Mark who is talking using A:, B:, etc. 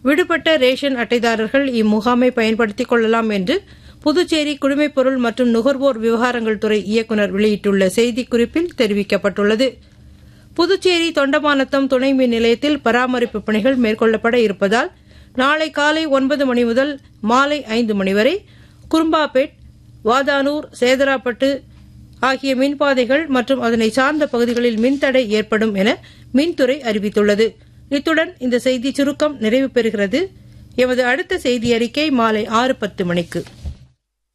A: விடுபட்ட ரேஷன் அட்டைதாரர்கள் இம்முகாமை பயன்படுத்திக் கொள்ளலாம் என்று புதுச்சேரி குடிமைப்பொருள் மற்றும் நுகர்வோர் விவகாரங்கள் துறை இயக்குநர் வெளியிட்டுள்ள செய்திக்குறிப்பில் தெரிவிக்கப்பட்டுள்ளது புதுச்சேரி தொண்டமானத்தம் துணை மின் நிலையத்தில் பராமரிப்பு பணிகள் மேற்கொள்ளப்பட இருப்பதால் நாளை காலை ஒன்பது மணி முதல் மாலை ஐந்து மணி வரை குறும்பாப்பேட் வாதானூர் சேதராப்பட்டு ஆகிய மின்பாதைகள் மற்றும் அதனை சார்ந்த பகுதிகளில் மின்தடை ஏற்படும் என மின்துறை அறிவித்துள்ளது இத்துடன் இந்த செய்தி சுருக்கம் நிறைவு பெறுகிறது எமது அடுத்த செய்தி அறிக்கை மாலை ஆறு பத்து மணிக்கு